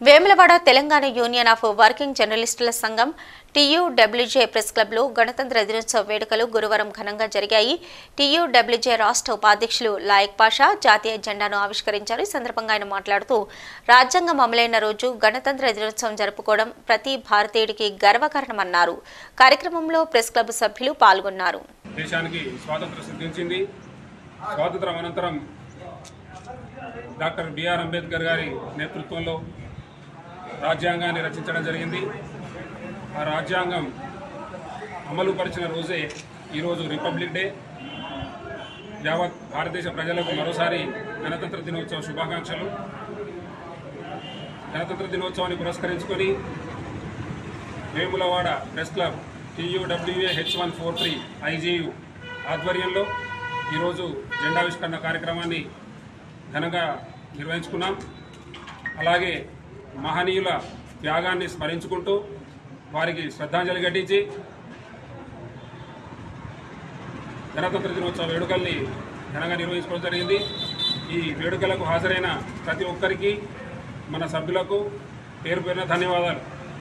Vemulawada Telangana union of working జర్నలిస్టుల సంఘం TUWJ press క్లబ్లో గణతంత్ర దినోత్సవ వేడుకలు గురువారం ఘనంగా జరిగాయి టీయూడబ్ల్యూజే రాష్ట్ర ఉపాధ్యక్షులు లాయక్ పాషా జాతీయ జెండాను ఆవిష్కరించారు ఈ సందర్భంగా ఆయన మాట్లాడుతూ రాజ్యాంగం అమలైన రోజు గణతంత్ర దినోత్సవం జరుపుకోవడం ప్రతి భారతీయుడికి గర్వకారణమన్నారు కార్యక్రమంలో ప్రెస్ క్లబ్ సభ్యులు పాల్గొన్నారు దేశానికి స్వాతంత్రం సిద్ధించింది స్వాతంత్రం అనంతరం డాక్టర్ బిఆర్ అంబేద్కర్ గారి నేతృత్వంలో రాజ్యాంగాన్ని రచించడం జరిగింది ఆ రాజ్యాంగం అమలు పరిచిన రోజే ఈరోజు రిపబ్లిక్ డే యావత్ భారతదేశ ప్రజలకు మరోసారి గణతంత్ర దినోత్సవ శుభాకాంక్షలు గణతంత్ర దినోత్సవాన్ని పురస్కరించుకొని Vemulawada press club TUWA H one four three IJU ఆధ్వర్యంలో ఈరోజు జెండావిష్కరణ కార్యక్రమాన్ని ఘనంగా నిర్వహించుకున్నాం అలాగే మహనీయుల త్యాగాన్ని స్మరించుకుంటూ వారికి శ్రద్ధాంజలి ఘటించి గణతంత్ర దినోత్సవ వేడుకల్ని ఘనంగా నిర్వహించుకోవడం జరిగింది ఈ వేడుకలకు హాజరైన ప్రతి ఒక్కరికి మన సభ్యులకు పేరు పేరున ధన్యవాదాలు